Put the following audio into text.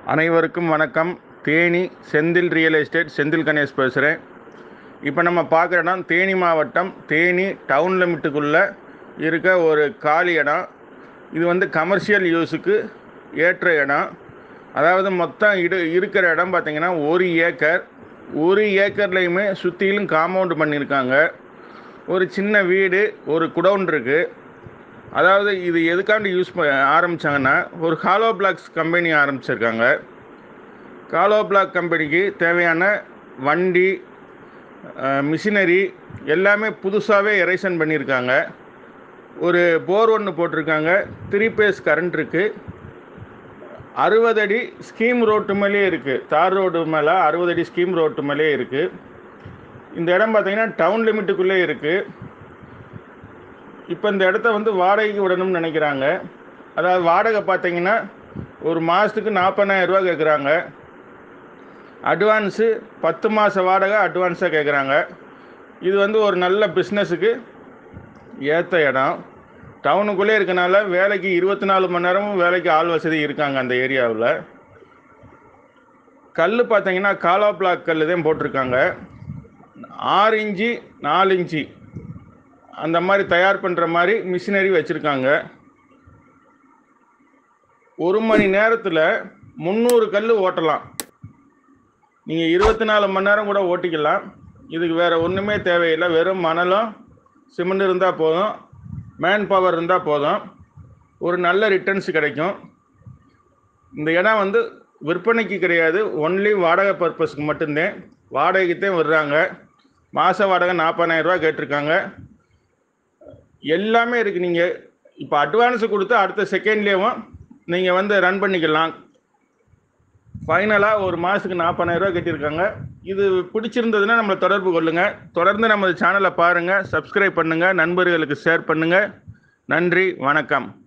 அனைவருக்கும் வணக்கம் Theni Senthil real estate Senthil Ganesh பேசுகிறேன் இப்போ நம்ம பார்க்குற இடம் தேனி மாவட்டம் தேனி டவுன் லிமிட்டுக்குள்ளே இருக்க ஒரு காலி இடம் இது வந்து கமர்ஷியல் யூஸுக்கு ஏற்ற இடம் அதாவது மொத்தம் இடு இருக்கிற இடம் பார்த்திங்கன்னா ஒரு ஏக்கர் ஒரு ஏக்கர்லேயுமே சுற்றிலும் காம்பவுண்டு பண்ணியிருக்காங்க ஒரு சின்ன வீடு ஒரு குடவுன் இருக்குது அதாவது இது எதுக்காண்டி யூஸ் ப ஆரம்பித்தாங்கன்னா ஒரு ஹாலோ பிளாக்ஸ் கம்பெனி ஆரம்பிச்சிருக்காங்க காலோ பிளாக் கம்பெனிக்கு தேவையான வண்டி மிஷினரி எல்லாமே புதுசாகவே எரேஷன் பண்ணியிருக்காங்க ஒரு போர் ஒன்று போட்டிருக்காங்க த்ரீ பேஸ் கரண்ட் இருக்குது அறுபது அடி ஸ்கீம் ரோட்டு மேலேயே இருக்குது தார் ரோடு மேலே அறுபது அடி ஸ்கீம் ரோட்டு மேலேயே இருக்குது இந்த இடம் பார்த்தீங்கன்னா டவுன் லிமிட்டுக்குள்ளே இருக்குது இப்போ இந்த இடத்த வந்து வாடகைக்கு விடணும்னு நினைக்கிறாங்க அதாவது வாடகை பார்த்தீங்கன்னா ஒரு மாதத்துக்கு நாற்பதாயிரரூவா கேட்குறாங்க அட்வான்ஸு பத்து மாத வாடகை அட்வான்ஸாக கேட்குறாங்க இது வந்து ஒரு நல்ல பிஸ்னஸுக்கு ஏற்ற இடம் டவுனுக்குள்ளே இருக்கனால வேலைக்கு இருபத்தி நாலு மணி நேரமும் வேலைக்கு ஆள் வசதி இருக்காங்க அந்த ஏரியாவில் கல் பார்த்தீங்கன்னா காலா பிளாக் கல் தான் போட்டிருக்காங்க ஆறு இன்ச்சு நாலு இன்ச்சு அந்த மாதிரி தயார் பண்ணுற மாதிரி மிஷினரி வச்சுருக்காங்க ஒரு மணி நேரத்தில் முந்நூறு கல் ஓட்டலாம் நீங்கள் இருபத்தி நாலு மணி நேரம் கூட ஓட்டிக்கலாம் இதுக்கு வேறு ஒன்றுமே தேவையில்லை வெறும் மணலும் சிமெண்ட் இருந்தால் போதும் மேன் பவர் இருந்தால் போதும் ஒரு நல்ல ரிட்டர்ன்ஸ் கிடைக்கும் இந்த இடம் வந்து விற்பனைக்கு கிடையாது ஒன்லி வாடகை பர்பஸ்க்கு மட்டும்தான் வாடகைக்கு தான் விடுறாங்க மாத வாடகை நாற்பதாயிரரூவா கேட்டிருக்காங்க எல்லாமே இருக்குது நீங்கள் இப்போ அட்வான்ஸு கொடுத்து அடுத்த செகண்ட்லேயும் நீங்கள் வந்து ரன் பண்ணிக்கலாம் ஃபைனலாக ஒரு மாதத்துக்கு நாற்பதாயிரரூவா கட்டியிருக்காங்க இது பிடிச்சிருந்ததுன்னா நம்மளை தொடர்பு கொள்ளுங்கள் தொடர்ந்து நமது சேனலை பாருங்கள் சப்ஸ்கிரைப் பண்ணுங்கள் நண்பர்களுக்கு ஷேர் பண்ணுங்கள் நன்றி வணக்கம்